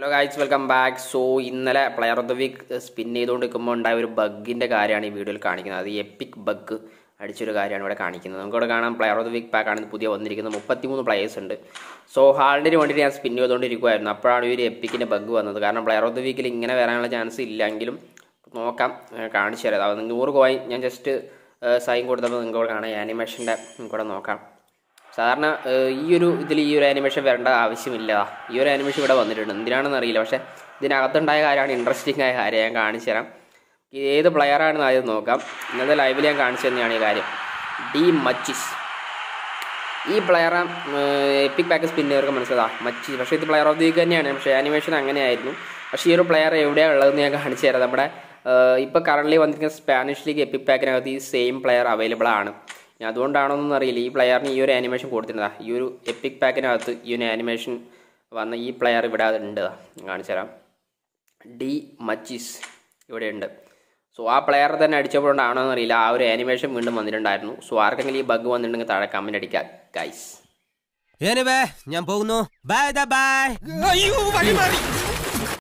Hello guys welcome back so ഇന്നലെ player of the week spin ചെയ്തുകൊണ്ട് നിൽക്കുമ്പോൾ ഉണ്ടായ ഒരു ബഗ്ഗിൻ്റെ കാര്യമാണ് ഈ വീഡിയോയിൽ കാണിക്കുന്നത് അത് എപ്പിക് ബഗ് അടിച്ചൊരു കാര്യമാണ് ഇവിടെ കാണിക്കുന്നത് നമുക്കിവിടെ കാണാം പ്ലെയർ ഓഫ് ദ വീക്ക് പാക്കാണ് പുതിയ വന്നിരിക്കുന്നത് മുപ്പത്തിമൂന്ന് പ്ലേയേഴ്സ് ഉണ്ട് സോ ഹാളിന് വേണ്ടിയിട്ട് ഞാൻ സ്പിൻ ചെയ്തുകൊണ്ടിരിക്കുമായിരുന്നു അപ്പോഴാണ് ഈ ഒരു എപ്പിക്കിൻ്റെ ബഗ് വന്നത് കാരണം പ്ലെയർ ഓഫ് ദ വീക്കിൽ ഇങ്ങനെ വരാനുള്ള ചാൻസ് ഇല്ലെങ്കിലും നോക്കാം ഏഹ് കാണിച്ചു തരാം അത് നൂറ് കോയിൻ ഞാൻ ജസ്റ്റ് സൈൻ കൊടുത്തപ്പോൾ നിങ്ങൾക്ക് ഇവിടെ കാണാം ആനിമേഷൻ്റെ കൂടെ നോക്കാം സാധാരണ ഏഹ്, ഈ ഒരു ഇതിൽ ഈ ഒരു ആനിമേഷൻ വരേണ്ട ആവശ്യമില്ല ഈ ഒരു ആനിമേഷൻ ഇവിടെ വന്നിട്ടുണ്ട് എന്തിനാണെന്ന് അറിയില്ല പക്ഷേ ഇതിനകത്തുണ്ടായ കാര്യമാണ് ഇൻട്രസ്റ്റിംഗ് ആയ കാര്യം ഞാൻ കാണിച്ചു തരാം ഇത് ഏത് പ്ലെയറാണെന്ന് ആദ്യം നോക്കാം ഇന്നത്തെ ലൈവിൽ ഞാൻ കാണിച്ചു തന്നെയാണ് ഈ കാര്യം ഡി മച്ചിസ് ഈ പ്ലെയർ എപ്പിക് പാക്ക് സ്പിന്നവർക്ക് മനസ്സിലാ മച്ചി പക്ഷേ ഇത് പ്ലെയർ ഓഫ് ദി വീക്ക് തന്നെയാണ് പക്ഷേ ആനിമേഷൻ അങ്ങനെയായിരുന്നു പക്ഷേ ഈ ഒരു പ്ലെയർ എവിടെയാണ് ഉള്ളതെന്ന് ഞാൻ കാണിച്ചു തരാം നമ്മുടെ ഇപ്പോൾ കറണ്ട്ലി വന്നിരിക്കുന്ന സ്പാനിഷ് ലീഗ് എപ്പിക് പാക്കിനകത്ത് ഈ സെയിം പ്ലെയർ അവൈലബിൾ ആണ് ഇനി അതുകൊണ്ടാണോന്നൊന്നും അറിയില്ല ഈ പ്ലെയറിന് ഈ ഒരു ആനിമേഷൻ കൊടുത്തിരുന്നതാ ഈ ഒരു എപ്പിക് പാക്കിനകത്ത് ഈ ഒരു ആനിമേഷൻ വന്ന ഈ പ്ലെയർ ഇവിടെ ഉണ്ട് ദാ. ഞാൻ കാണിച്ചു തരാം ഡി മച്ചിസ് ഇവിടെ ഉണ്ട് സോ ആ പ്ലെയർ തന്നെ അടിച്ചപ്പോഴാണോ എന്നറിയില്ല ആ ഒരു ആനിമേഷൻ വീണ്ടും വന്നിട്ടുണ്ടായിരുന്നു സോ ആർക്കെങ്കിലും ഈ ബഗ് വന്നിട്ടുണ്ടെങ്കിൽ താഴെ കമൻറ്റ് അടിക്കുക ഗൈസ് എനിവേ ഞാൻ പോകുന്നു ബൈ ബൈ അയ്യോ വഴി മാറി